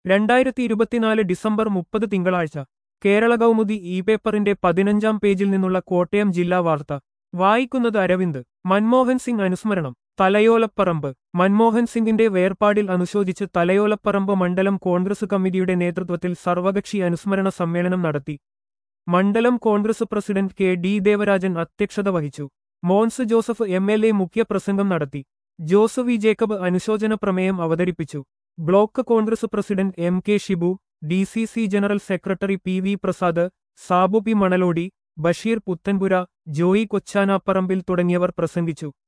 രണ്ടായിരത്തി ഇരുപത്തിനാല് ഡിസംബർ മുപ്പത് തിങ്കളാഴ്ച കേരള കൗമുദി ഇ പേപ്പറിന്റെ പതിനഞ്ചാം പേജിൽ നിന്നുള്ള കോട്ടയം ജില്ലാ വാർത്ത വായിക്കുന്നത് അരവിന്ദ് മൻമോഹൻ സിംഗ് അനുസ്മരണം തലയോലപ്പറമ്പ് മൻമോഹൻ സിംഗിന്റെ വേർപാടിൽ അനുശോചിച്ച് തലയോലപ്പറമ്പ് മണ്ഡലം കോൺഗ്രസ് കമ്മിറ്റിയുടെ നേതൃത്വത്തിൽ സർവകക്ഷി അനുസ്മരണ സമ്മേളനം നടത്തി മണ്ഡലം Congress president K D Devarajan അധ്യക്ഷത വഹിച്ചു Mons Joseph M L A മുഖ്യപ്രസംഗം നടത്തി ജോസ് വി ജേക്കബ് അനുശോചന പ്രമേയം അവതരിപ്പിച്ചു block Congress president M K Shibu D C C general secretary P V Prasad Sabu P Manalody Basheer Puthenpura Joy Kochanaparambil തുടങ്ങിയവർ പ്രസംഗിച്ചു